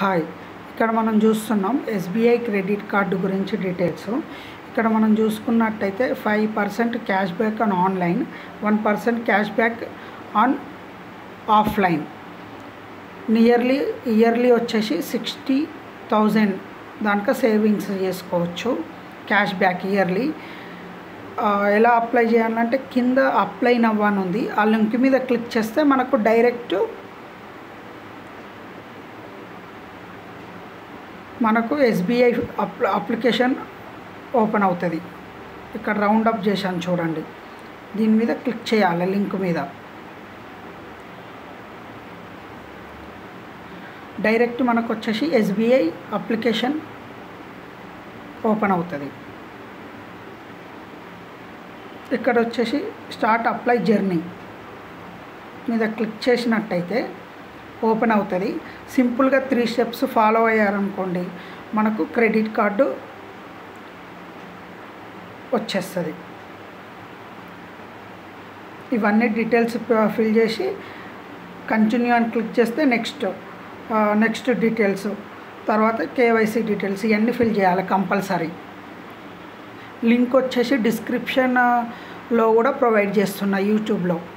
hi ఇక్కడ మనం చూస్తున్నాం ఎస్బీఐ క్రెడిట్ కార్డు గురించి డీటెయిల్స్ ఇక్కడ మనం చూసుకున్నట్టయితే five percent cash back on online one percent cash back on offline nearly yearly వచ్చేసి సిక్స్టీ థౌజండ్ దానిక సేవింగ్స్ చేసుకోవచ్చు క్యాష్ బ్యాక్ ఇయర్లీ ఎలా అప్లై చేయాలంటే కింద అప్లై నవ్వు అని ఉంది ఆ లింక్ మీద క్లిక్ చేస్తే మనకు డైరెక్ట్ మనకు ఎస్బీఐ అప్ అప్లికేషన్ ఓపెన్ అవుతుంది ఇక్కడ రౌండ్ అప్ చేశాను చూడండి దీని మీద క్లిక్ చేయాలి లింక్ మీద డైరెక్ట్ మనకు వచ్చేసి ఎస్బీఐ అప్లికేషన్ ఓపెన్ అవుతుంది ఇక్కడ వచ్చేసి స్టార్ట్ అప్లై జర్నీ మీద క్లిక్ చేసినట్టయితే ఓపెన్ అవుతుంది సింపుల్గా త్రీ స్టెప్స్ ఫాలో అయ్యారనుకోండి మనకు క్రెడిట్ కార్డు వచ్చేస్తుంది ఇవన్నీ డీటెయిల్స్ ఫిల్ చేసి కంటిన్యూ అని క్లిక్ చేస్తే నెక్స్ట్ నెక్స్ట్ డీటెయిల్స్ తర్వాత కేవైసీ డీటెయిల్స్ ఇవన్నీ ఫిల్ చేయాలి కంపల్సరీ లింక్ వచ్చేసి డిస్క్రిప్షన్లో కూడా ప్రొవైడ్ చేస్తున్నా యూట్యూబ్లో